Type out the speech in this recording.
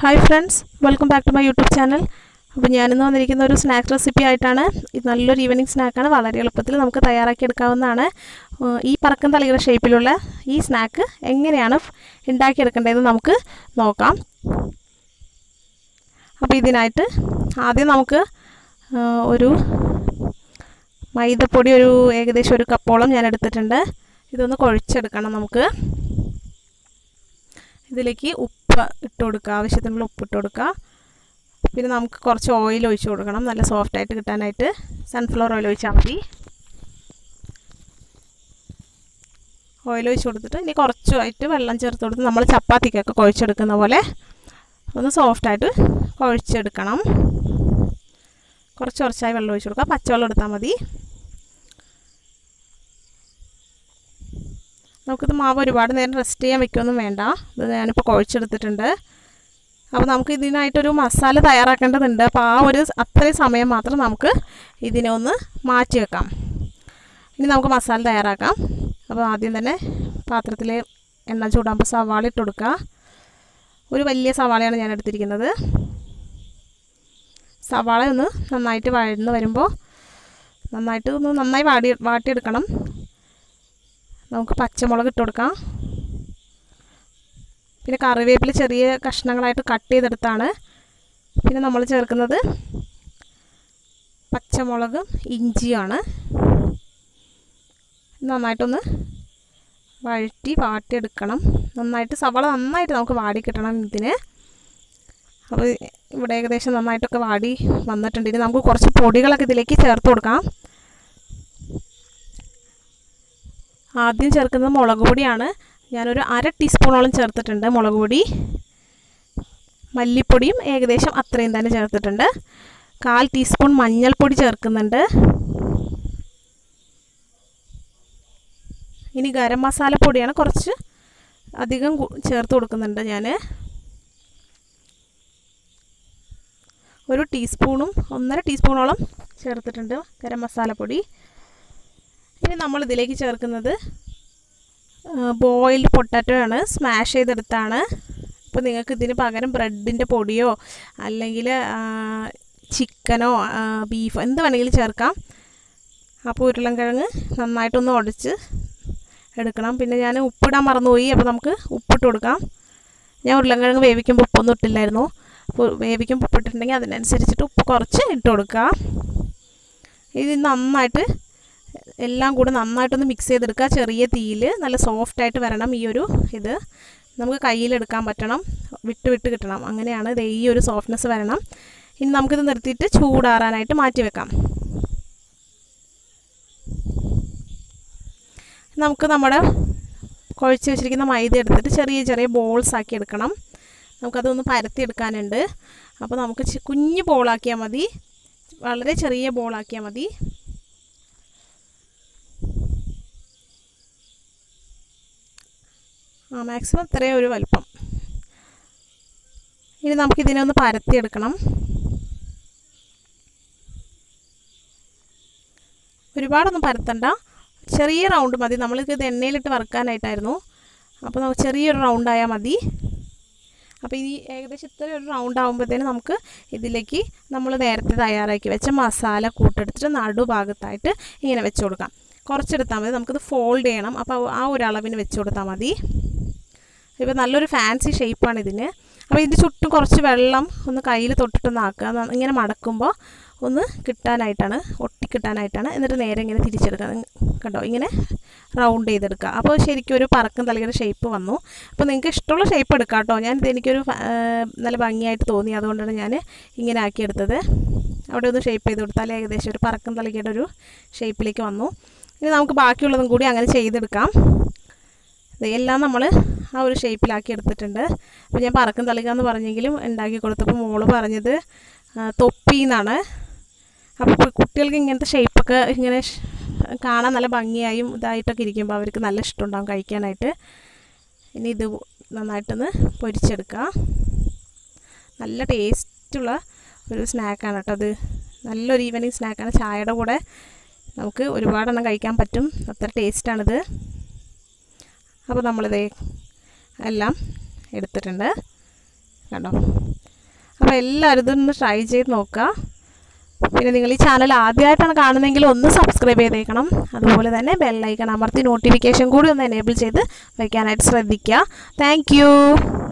hi friends welcome back to my YouTube channel അപ്പോൾ ഞാനിന്ന് വന്നിരിക്കുന്ന ഒരു സ്നാക്ക് റെസിപ്പി ആയിട്ടാണ് ഇത് നല്ലൊരു ഈവനിങ് സ്നാക്കാണ് വളരെ എളുപ്പത്തിൽ നമുക്ക് തയ്യാറാക്കി എടുക്കാവുന്നതാണ് ഏഹ് ഈ പറക്കം തളിയുടെ ഷേപ്പിലുള്ള ഈ സ്നാക്ക് എങ്ങനെയാണ് ഉണ്ടാക്കിയെടുക്കേണ്ടതെന്ന് നമുക്ക് നോക്കാം അപ്പോൾ ഇതിനായിട്ട് ആദ്യം നമുക്ക് ഏഹ് ഒരു മൈദപ്പൊടി ഒരു ഏകദേശം ഒരു കപ്പോളം ഞാൻ എടുത്തിട്ടുണ്ട് ഇതൊന്ന് കുഴച്ചെടുക്കണം നമുക്ക് ഇതിലേക്ക് ഉപ്പ് ഇട്ട് കൊടുക്കുക ആവശ്യത്തിനുള്ള ഉപ്പ് ഇട്ട് കൊടുക്കുക പിന്നെ നമുക്ക് കുറച്ച് ഓയിൽ ഒഴിച്ച് കൊടുക്കണം നല്ല സോഫ്റ്റ് ആയിട്ട് കിട്ടാനായിട്ട് സൺഫ്ലവർ ഓയിൽ ഒഴിച്ചാൽ മതി ഓയിൽ ഒഴിച്ച് കൊടുത്തിട്ട് ഇനി കുറച്ചുമായിട്ട് വെള്ളം ചേർത്ത് കൊടുത്ത് നമ്മൾ ചപ്പാത്തിക്കൊക്കെ കുഴച്ചെടുക്കുന്ന പോലെ ഒന്ന് സോഫ്റ്റായിട്ട് കുഴച്ചെടുക്കണം കുറച്ച് കുറച്ചായി വെള്ളം ഒഴിച്ച് കൊടുക്കുക പച്ചവെള്ളം എടുത്താൽ മതി നമുക്കിത് മാവ് ഒരുപാട് നേരം റെസ്റ്റ് ചെയ്യാൻ വെക്കുകയൊന്നും വേണ്ട ഇത് ഞാനിപ്പോൾ കുഴച്ചെടുത്തിട്ടുണ്ട് അപ്പോൾ നമുക്ക് ഇതിനായിട്ടൊരു മസാല തയ്യാറാക്കേണ്ടതുണ്ട് അപ്പോൾ ആ ഒരു അത്രയും സമയം മാത്രം നമുക്ക് ഇതിനെ ഒന്ന് മാറ്റി വെക്കാം ഇനി നമുക്ക് മസാല തയ്യാറാക്കാം അപ്പോൾ ആദ്യം തന്നെ പാത്രത്തിൽ എണ്ണ ചൂടാകുമ്പോൾ സവാള ഇട്ട് കൊടുക്കുക ഒരു വലിയ സവാളയാണ് ഞാൻ എടുത്തിരിക്കുന്നത് സവാള ഒന്ന് നന്നായിട്ട് വഴന്ന് വരുമ്പോൾ നന്നായിട്ട് ഒന്ന് നന്നായി വാടി വാട്ടിയെടുക്കണം നമുക്ക് പച്ചമുളക് ഇട്ട് കൊടുക്കാം പിന്നെ കറിവേപ്പില ചെറിയ കഷ്ണങ്ങളായിട്ട് കട്ട് ചെയ്തെടുത്താണ് പിന്നെ നമ്മൾ ചേർക്കുന്നത് പച്ചമുളക് ഇഞ്ചിയാണ് നന്നായിട്ടൊന്ന് വഴറ്റി വാട്ടിയെടുക്കണം നന്നായിട്ട് സവാള നന്നായിട്ട് നമുക്ക് വാടി കിട്ടണം ഇതിന് അപ്പോൾ ഇവിടെ ഏകദേശം നന്നായിട്ടൊക്കെ വാടി വന്നിട്ടുണ്ട് ഇനി നമുക്ക് കുറച്ച് പൊടികളൊക്കെ ഇതിലേക്ക് ചേർത്ത് കൊടുക്കാം ആദ്യം ചേർക്കുന്നത് മുളക് പൊടിയാണ് ഞാനൊരു അര ടീസ്പൂണോളം ചേർത്തിട്ടുണ്ട് മുളക് പൊടി മല്ലിപ്പൊടിയും ഏകദേശം അത്രയും തന്നെ ചേർത്തിട്ടുണ്ട് കാൽ ടീസ്പൂൺ മഞ്ഞൾപ്പൊടി ചേർക്കുന്നുണ്ട് ഇനി ഗരം മസാല പൊടിയാണ് കുറച്ച് അധികം ചേർത്ത് കൊടുക്കുന്നുണ്ട് ഞാൻ ഒരു ടീസ്പൂണും ഒന്നര ടീസ്പൂണോളം ചേർത്തിട്ടുണ്ട് ഗരം മസാല പൊടി ഇനി നമ്മൾ ഇതിലേക്ക് ചേർക്കുന്നത് ബോയിൽഡ് പൊട്ടാറ്റോ ആണ് സ്മാഷ് ചെയ്തെടുത്താണ് അപ്പോൾ നിങ്ങൾക്ക് ഇതിന് പകരം ബ്രെഡിൻ്റെ പൊടിയോ അല്ലെങ്കിൽ ചിക്കനോ ബീഫോ എന്ത് വേണമെങ്കിലും ചേർക്കാം അപ്പോൾ ഉരുളൻകിഴങ്ങ് നന്നായിട്ടൊന്ന് ഉടച്ച് എടുക്കണം പിന്നെ ഞാൻ ഉപ്പിടാൻ മറന്നുപോയി അപ്പോൾ നമുക്ക് ഉപ്പിട്ട് കൊടുക്കാം ഞാൻ ഉരുളൻകിഴങ്ങ് വേവിക്കുമ്പോൾ ഉപ്പൊന്നും ഇട്ടില്ലായിരുന്നു അപ്പോൾ വേവിക്കുമ്പോൾ ഉപ്പിട്ടിട്ടുണ്ടെങ്കിൽ അതിനനുസരിച്ചിട്ട് ഉപ്പ് കുറച്ച് ഇട്ട് കൊടുക്കുക ഇത് നന്നായിട്ട് എല്ലാം കൂടെ നന്നായിട്ടൊന്ന് മിക്സ് ചെയ്തെടുക്കുക ചെറിയ തീയിൽ നല്ല സോഫ്റ്റായിട്ട് വരണം ഈ ഒരു ഇത് നമുക്ക് കയ്യിലെടുക്കാൻ പറ്റണം വിട്ട് വിട്ട് കിട്ടണം അങ്ങനെയാണ് ഇത് ഈ ഒരു സോഫ്റ്റ്നെസ് വരണം ഇനി നമുക്കിത് നിർത്തിയിട്ട് ചൂടാറാനായിട്ട് മാറ്റി വെക്കാം നമുക്ക് നമ്മുടെ കുഴച്ച് വെച്ചിരിക്കുന്ന മൈദ എടുത്തിട്ട് ചെറിയ ചെറിയ ബോൾസ് ആക്കി എടുക്കണം നമുക്കതൊന്ന് പരത്തി എടുക്കാനുണ്ട് അപ്പോൾ നമുക്ക് കുഞ്ഞ് ബോളാക്കിയാൽ മതി വളരെ ചെറിയ ബോളാക്കിയാൽ മതി ആ മാക്സിമം ഇത്രയും ഒരു വലിപ്പം ഇനി നമുക്കിതിനെ ഒന്ന് പരത്തിയെടുക്കണം ഒരുപാടൊന്നും പരത്തണ്ട ചെറിയ റൗണ്ട് മതി നമ്മളിത് എണ്ണയിലിട്ട് വറുക്കാനായിട്ടായിരുന്നു അപ്പോൾ നമുക്ക് ചെറിയൊരു റൗണ്ട് ആയാൽ മതി അപ്പോൾ ഈ ഏകദേശം ഇത്ര ഒരു റൗണ്ട് ആകുമ്പോഴത്തേന് നമുക്ക് ഇതിലേക്ക് നമ്മൾ നേരത്തെ തയ്യാറാക്കി വെച്ച മസാല കൂട്ടെടുത്തിട്ട് നടുഭാഗത്തായിട്ട് ഇങ്ങനെ വെച്ച് കൊടുക്കാം കുറച്ചെടുത്താൽ മതി നമുക്കിത് ഫോൾഡ് ചെയ്യണം അപ്പോൾ ആ ഒരു അളവിന് വെച്ച് കൊടുത്താൽ മതി ഇപ്പോൾ നല്ലൊരു ഫാൻസി ഷേപ്പാണ് ഇതിന് അപ്പോൾ ഇതിൻ്റെ ചുറ്റും കുറച്ച് വെള്ളം ഒന്ന് കയ്യിൽ തൊട്ടിട്ടൊന്ന് ആക്കുക ഇങ്ങനെ മടക്കുമ്പോൾ ഒന്ന് കിട്ടാനായിട്ടാണ് ഒട്ടിക്കിട്ടാനായിട്ടാണ് എന്നിട്ട് നേരെ ഇങ്ങനെ തിരിച്ചെടുക്കുക കണ്ടോ ഇങ്ങനെ റൗണ്ട് ചെയ്തെടുക്കുക അപ്പോൾ ശരിക്കും ഒരു പറക്കും തലയുടെ ഷേപ്പ് വന്നു അപ്പോൾ നിങ്ങൾക്ക് ഇഷ്ടമുള്ള ഷേപ്പ് എടുക്കാം കേട്ടോ ഞാൻ ഇത് എനിക്കൊരു നല്ല ഭംഗിയായിട്ട് തോന്നി അതുകൊണ്ടാണ് ഞാൻ ഇങ്ങനെ ആക്കിയെടുത്തത് അവിടെ ഒന്ന് ഷേപ്പ് ചെയ്ത് കൊടുത്താൽ ഏകദേശം ഒരു പറക്കും തലകയുടെ ഒരു ഷേപ്പിലേക്ക് വന്നു ഇനി നമുക്ക് ബാക്കിയുള്ളതും കൂടി അങ്ങനെ ചെയ്തെടുക്കാം എല്ലാം നമ്മൾ ആ ഒരു ഷേപ്പിലാക്കി എടുത്തിട്ടുണ്ട് അപ്പോൾ ഞാൻ പറക്കും തളിക എന്ന് പറഞ്ഞെങ്കിലും ഉണ്ടാക്കി കൊടുത്തപ്പോൾ മോള് പറഞ്ഞത് തൊപ്പി എന്നാണ് അപ്പോൾ കുട്ടികൾക്ക് ഇങ്ങനത്തെ ഷേപ്പൊക്കെ ഇങ്ങനെ കാണാൻ നല്ല ഭംഗിയായും ഇതായിട്ടൊക്കെ ഇരിക്കുമ്പോൾ അവർക്ക് നല്ല ഇഷ്ടമുണ്ടാകും കഴിക്കാനായിട്ട് ഇനി ഇത് നന്നായിട്ടൊന്ന് പൊരിച്ചെടുക്കുക നല്ല ടേസ്റ്റുള്ള ഒരു സ്നാക്കാണ് കേട്ടോ അത് നല്ലൊരു ഈവനിങ് സ്നാക്കാണ് ചായയുടെ കൂടെ നമുക്ക് ഒരുപാടെണ്ണം കഴിക്കാൻ പറ്റും അത്ര ടേസ്റ്റാണിത് അപ്പോൾ നമ്മളിത് എല്ലാം എടുത്തിട്ടുണ്ട് കണ്ടോ അപ്പോൾ എല്ലാവരും ഇതൊന്ന് ട്രൈ ചെയ്ത് നോക്കുക പിന്നെ നിങ്ങൾ ഈ ചാനൽ ആദ്യമായിട്ടാണ് കാണുന്നതെങ്കിൽ ഒന്ന് സബ്സ്ക്രൈബ് ചെയ്തേക്കണം അതുപോലെ തന്നെ ബെല്ലൈക്കൺ അമർത്തി നോട്ടിഫിക്കേഷൻ കൂടി ഒന്ന് എനേബിൾ ചെയ്ത് വയ്ക്കാനായിട്ട് ശ്രദ്ധിക്കുക താങ്ക്